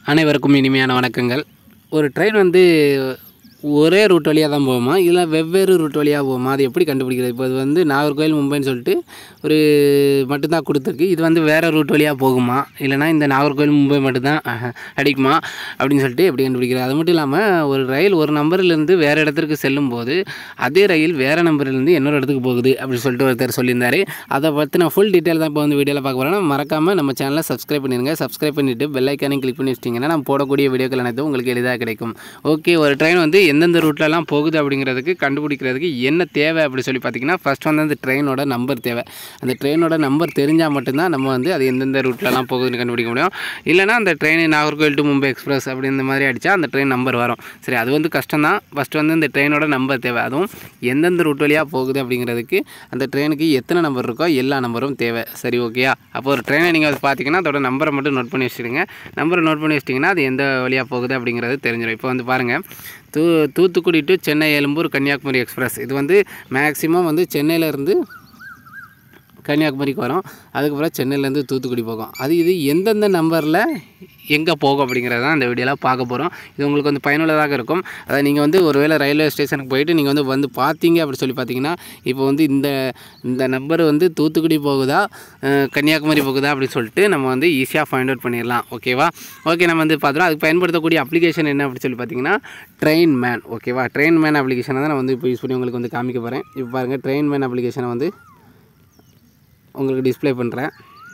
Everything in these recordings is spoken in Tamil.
அனைவருக்கும் இனிமையான வணக்கங்கள் ஒரு ட்ரெயின் வந்து ஒரே ரூட் வழியாக தான் போகுமா இல்லை வெவ்வேறு ரூட் வழியாக போகுமா அது எப்படி கண்டுபிடிக்கிறது இப்போ அது வந்து நாகர்கோவில் மும்பைன்னு சொல்லிட்டு ஒரு மட்டும்தான் கொடுத்துருக்கு இது வந்து வேறு ரூட் வழியாக போகுமா இல்லைனா இந்த நாகர்கோவில் மும்பை மட்டும்தான் அஹ், அடிக்குமா அப்படின்னு சொல்லிட்டு எப்படி கண்டுபிடிக்கிறது அது மட்டும் இல்லாமல் ஒரு ரயில் ஒரு நம்பர்லேருந்து வேறு இடத்திற்கு செல்லும்போது அதே ரயில் வேறு நம்பர்லேருந்து இன்னொரு இடத்துக்கு போகுது அப்படின்னு சொல்லிட்டு ஒருத்தர் சொல்லியிருந்தாரு அதை பற்றின ஃபுல் டீட்டெயில் தான் இப்போ வந்து வீடியோவில் பார்க்க போகிறோம் மறக்காமல் நம்ம சேனலை சப்ஸ்கிரைப் பண்ணிடுங்க சப்ஸ்கிரைப் பண்ணிவிட்டு பெல் ஐக்கானையும் கிளிக் பண்ணி வச்சிட்டிங்கன்னா நம்ம போடக்கூடிய வீடியோக்கள் அனைத்தும் உங்களுக்கு எளிதாக கிடைக்கும் ஓகே ஒரு ட்ரெயின் வந்து எந்தெந்த ரூட்லலாம் போகுது அப்படிங்கிறதுக்கு கண்டுபிடிக்கிறதுக்கு என்ன தேவை அப்படி சொல்லி பார்த்தீங்கன்னா ஃபஸ்ட் வந்து அந்த ட்ரெயினோட நம்பர் தேவை அந்த ட்ரெயினோட நம்பர் தெரிஞ்சால் மட்டும்தான் நம்ம வந்து அது எந்தெந்த ரூட்லலாம் போகுதுன்னு கண்டுபிடிக்க முடியும் இல்லைனா அந்த train Nagercoil to Mumbai express அப்படி இந்த மாதிரி அடித்தா அந்த ட்ரெயின் நம்பர் வரும் சரி அது வந்து கஷ்டம் தான் ஃபஸ்ட்டு வந்து இந்த ட்ரெயினோட நம்பர் தேவை அதுவும் எந்தெந்த ரூட் வழியாக போகுது அப்படிங்கிறதுக்கு அந்த ட்ரெயினுக்கு எத்தனை நம்பர் இருக்கோ எல்லா நம்பரும் தேவை சரி ஓகேயா அப்போ ஒரு ட்ரெயினை நீங்கள் பார்த்தீங்கன்னா அதோட நம்பரை மட்டும் நோட் பண்ணி வச்சுடுங்க நம்பரை நோட் பண்ணி வச்சிட்டிங்கன்னா அது எந்த வழியாக போகுது அப்படிங்கிறது தெரிஞ்சிடும் இப்போ வந்து பாருங்கள் தூ தூத்துக்குடி டு சென்னை எழும்பூர் கன்னியாகுமரி எக்ஸ்பிரஸ் இது வந்து மேக்ஸிமம் வந்து சென்னையிலேருந்து கன்னியாகுமரிக்கு வரும் அதுக்கப்புறம் சென்னையிலேருந்து தூத்துக்குடி போகும் அது இது எந்தெந்த நம்பரில் எங்கே போகும் அப்படிங்கிறத தான் இந்த வீடியோவில் பார்க்க போகிறோம் இது உங்களுக்கு வந்து பயனுள்ளதாக இருக்கும் அதை நீங்கள் வந்து ஒருவேளை ரயில்வே ஸ்டேஷனுக்கு போயிட்டு நீங்கள் வந்து வந்து பார்த்தீங்க அப்படி சொல்லி பார்த்தீங்கன்னா இப்போ வந்து இந்த இந்த நம்பர் வந்து தூத்துக்குடி போகுதா அஹ், கன்னியாகுமரி போகுதா அப்படின்னு சொல்லிட்டு நம்ம வந்து ஈஸியாக ஃபைண்ட் அவுட் பண்ணிடலாம் ஓகேவா ஓகே நம்ம வந்து பார்த்துறோம் அதுக்கு பயன்படுத்தக்கூடிய அப்ளிகேஷன் என்ன அப்படி சொல்லி பார்த்தீங்கன்னா ட்ரெயின் மேன் ஓகேவா ட்ரெயின் மேன் அப்ளிகேஷனை தான் நான் வந்து இப்போ யூஸ் பண்ணி உங்களுக்கு வந்து காமிக்க போகிறேன் இப்போ பாருங்கள் ட்ரெயின் மேன் அப்ளிகேஷனை வந்து உங்களுக்கு டிஸ்ப்ளே பண்ணுறேன்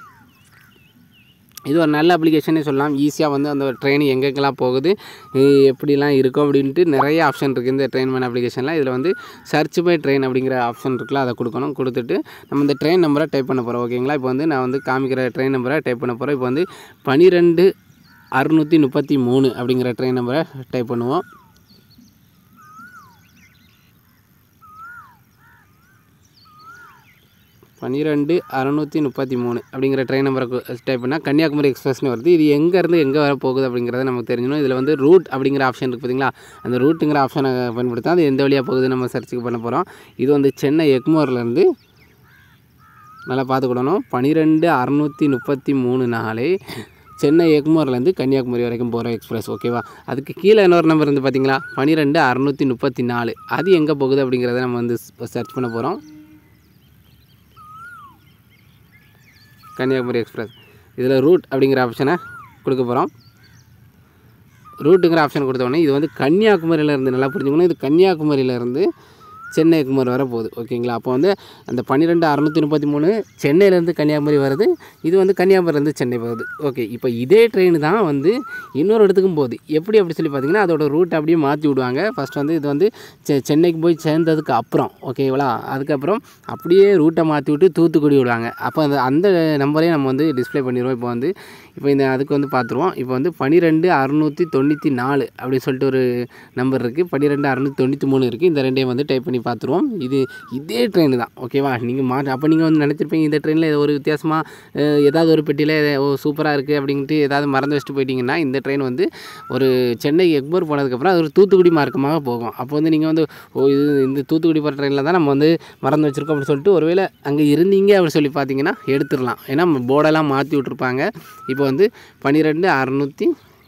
இது ஒரு நல்ல அப்ளிகேஷனே சொல்லலாம் ஈஸியாக வந்து அந்த ட்ரெயின் எங்கெங்கெல்லாம் போகுது எ- எப்படிலாம் இருக்கும் அப்படின்ட்டு நிறைய ஆப்ஷன் இருக்குது இந்த ட்ரெயின் மேன் அப்ளிகேஷனில் இதில் வந்து சர்ச் பை ட்ரெயின் அப்படிங்கிற ஆப்ஷன் இருக்குல்ல அதை கொடுக்கணும் கொடுத்துட்டு நம்ம இந்த ட்ரெயின் நம்பரை டைப் பண்ண போகிறோம் ஓகேங்களா இப்போ வந்து நான் வந்து காமிக்கிற ட்ரெயின் நம்பரை டைப் பண்ண போகிறேன் இப்போ வந்து பன்னிரெண்டு அறுநூற்றி முப்பத்தி மூணு அப்படிங்கிற ட்ரெயின் நம்பரை டைப் பண்ணுவோம் பன்னிரெண்டு அறநூற்றி முப்பத்தி மூணு அப்படிங்கிற ட்ரெயின் நம்பரை டைப் பண்ணால் கன்னியாகுமரி எக்ஸ்பிரஸ்னு வருது இது எங்கேருந்து எங்கே வர போகுது அப்படிங்கிறத நமக்கு தெரிஞ்சிடும் இதில் வந்து ரூட் அப்படிங்கிற ஆப்ஷன் இருக்குது பார்த்தீங்களா அந்த ரூட்டுங்கிற ஆப்ஷனை பயன்படுத்தா அது எந்த வழியாக போகுது நம்ம சர்ச்சுக்கு பண்ண போகிறோம் இது வந்து சென்னை எக்மோர்லேருந்து நல்லா பார்த்துக்கிடணும் பன்னிரெண்டு அறநூற்றி முப்பத்தி மூணு நாளே சென்னை எக்மோர்லேருந்து கன்னியாகுமரி வரைக்கும் போகிற எக்ஸ்பிரஸ் ஓகேவா அதுக்கு கீழே இன்னொரு நம்பர் இருந்து பார்த்தீங்களா பன்னிரெண்டு அறநூற்றி முப்பத்தி நாலு அது எங்கே போகுது அப்படிங்கிறத நம்ம வந்து சர்ச் பண்ண போகிறோம் கன்னியாகுமரி எக்ஸ்பிரஸ் இதில் ரூட் அப்படிங்கிற ஆப்ஷனை கொடுக்க போகிறோம் ரூட்டுங்கிற ஆப்ஷன் கொடுத்த உடனே இது வந்து கன்னியாகுமரியில இருந்து நல்லா புரிஞ்சுக்கணும் இது கன்னியாகுமரியிலேருந்து சென்னை குமார் வர போகுது ஓகேங்களா அப்போ வந்து அந்த பன்னிரெண்டு அறநூற்றி முப்பத்தி மூணு சென்னையிலேருந்து கன்னியாகுமரி வருது இது வந்து கன்னியாகுமரியிலேருந்து சென்னை போகுது ஓகே இப்போ இதே ட்ரெயின் தான் வந்து இன்னொரு இடத்துக்கும் போகுது எப்படி அப்படி சொல்லி பார்த்தீங்கன்னா அதோட ரூட் அப்படியே மாற்றி விடுவாங்க ஃபஸ்ட் வந்து இது வந்து செ சென்னைக்கு போய் சேர்ந்ததுக்கு அப்புறம் ஓகேங்களா அதுக்கப்புறம் அப்படியே ரூட்டை மாற்றி விட்டு தூத்துக்குடி விடுவாங்க அப்போ அந்த அந்த நம்பரையும் நம்ம வந்து டிஸ்ப்ளே பண்ணிடுவோம் இப்போ வந்து இப்போ இந்த அதுக்கு வந்து பார்த்துருவோம் இப்போ வந்து பன்னிரெண்டு அறுநூற்றி தொண்ணூற்றி நாலு அப்படின்னு சொல்லிட்டு ஒரு நம்பர் இருக்குது பன்னிரெண்டு அறுநூற்றி தொண்ணூற்றி மூணு இருக்குது இந்த ரெண்டையும் வந்து டைப் பண்ணி பார்த்துருவோம் இது இதே ட்ரெயின் தான் ஓகேவா நீங்கள் மா அப்போ நீங்கள் வந்து நினச்சிருப்பீங்க இந்த ட்ரெயினில் ஏதோ ஒரு வித்தியாசமாக ஏதாவது ஒரு பெட்டியில் ஓ சூப்பராக இருக்குது அப்படின்ட்டு ஏதாவது மறந்து வச்சுட்டு போயிட்டீங்கன்னா இந்த ட்ரெயின் வந்து ஒரு சென்னை எக்போர் போனதுக்கப்புறம் அது ஒரு தூத்துக்குடி மார்க்கமாக போகும் அப்போ வந்து நீங்கள் வந்து ஓ இது இந்த தூத்துக்குடி போகிற ட்ரெயினில் தான் நம்ம வந்து மறந்து வச்சுருக்கோம் அப்படின்னு சொல்லிட்டு ஒருவேளை அங்கே இருந்தீங்க அப்படின்னு சொல்லி பார்த்தீங்கன்னா எடுத்துடலாம் ஏன்னா போர்டெல்லாம் மாற்றி விட்ருப்பாங்க இப்போ வந்து பன்னிரெண்டு அறநூற்றி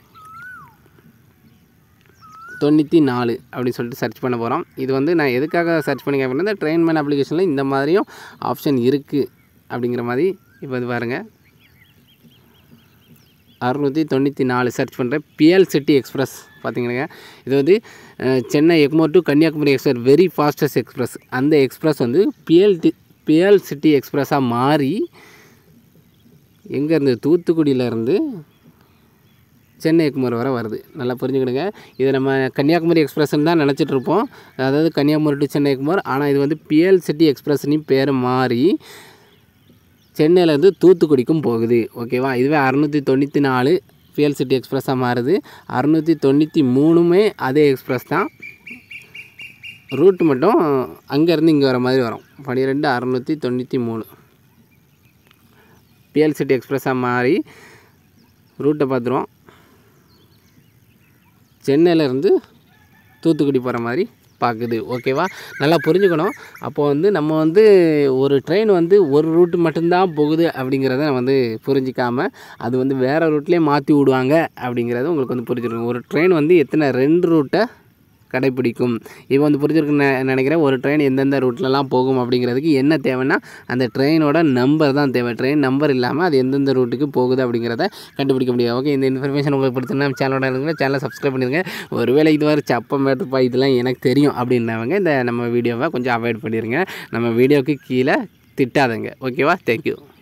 தொண்ணூற்றி நாலு அப்படின்னு சொல்லிட்டு சர்ச் பண்ண போகிறோம் இது வந்து நான் எதுக்காக சர்ச் பண்ணி கேட்குறேன் இந்த ட்ரெயின் மேன் அப்ளிகேஷனில் இந்த மாதிரியும் ஆப்ஷன் இருக்குது அப்படிங்கிற மாதிரி இப்போ வந்து பாருங்கள் அறுநூற்றி தொண்ணூற்றி நாலு சர்ச் பண்ணுறேன் பிஎல் சிட்டி எக்ஸ்பிரஸ் பார்த்தீங்கன்னா இது வந்து ah, Chennai Egmore to Kanyakumari express very fastest express அந்த எக்ஸ்பிரஸ் வந்து பிஎல் டி பிஎல் சிட்டி எக்ஸ்பிரஸாக மாறி எங்கேருந்து தூத்துக்குடியிலேருந்து சென்னை எக்மோர் வரை வருது நல்லா புரிஞ்சுக்கிடுங்க இதை நம்ம கன்னியாகுமரி எக்ஸ்பிரஸ்ன்னு தான் நினச்சிட்டு இருப்போம் அதாவது கன்னியாகுமரி டு சென்னை எக்மோர் ஆனால் இது வந்து பிஎல் சிட்டி எக்ஸ்பிரஸ்னு பேர் மாறி சென்னையிலேருந்து தூத்துக்குடிக்கும் போகுது ஓகேவா இதுவே அறநூற்றி தொண்ணூற்றி நாலு பிஎல் சிட்டி எக்ஸ்பிரஸாக மாறுது அறநூற்றி தொண்ணூற்றி மூணுமே அதே எக்ஸ்பிரஸ் தான் ரூட் மட்டும் அங்கேருந்து இங்கே வர மாதிரி வரும் பன்னிரெண்டு அறநூற்றி தொண்ணூற்றி மூணு பிஎல் சிட்டி எக்ஸ்பிரஸாக மாறி ரூட்டை பார்த்துருவோம் சென்னையிலேருந்து தூத்துக்குடி போகிற மாதிரி பார்க்குது ஓகேவா நல்லா புரிஞ்சுக்கணும் அப்போ வந்து நம்ம வந்து ஒரு ட்ரெயின் வந்து ஒரு ரூட்டு மட்டும்தான் போகுது அப்படிங்கிறத வந்து புரிஞ்சிக்காம அது வந்து வேறு ரூட்லேயே மாற்றி விடுவாங்க அப்படிங்கிறத உங்களுக்கு வந்து புரிஞ்சிருக்கும் ஒரு ட்ரெயின் வந்து எத்தனை ரெண்டு ரூட்டை கடைப்பிடிக்கும் இப்போ வந்து புரிஞ்சிருக்குன்னு நெ- நினைக்கிறேன் ஒரு ட்ரெயின் எந்தெந்த ரூட்லலாம் போகும் அப்படிங்கிறதுக்கு என்ன தேவைன்னா அந்த ட்ரெயினோட நம்பர் தான் தேவை ட்ரெயின் நம்பர் இல்லாமல் அது எந்தெந்த ரூட்டுக்கு போகுது அப்படிங்கிறத கண்டுபிடிக்க முடியாது ஓகே இந்த இன்ஃபர்மேஷன் உங்களுக்கு பிடிச்சிருந்தா சேனலோட இருங்க சேனலை சப்ஸ்கிரைப் பண்ணிருங்க ஒருவேளை இது வரை சப்பம் மேட்டுப்பா இதெல்லாம் எனக்கு தெரியும் அப்படின்னவங்க இந்த நம்ம வீடியோவை கொஞ்சம் அவாய்ட் பண்ணிடுங்க நம்ம வீடியோவுக்கு கீழே திட்டாதங்க ஓகேவா தேங்க்யூ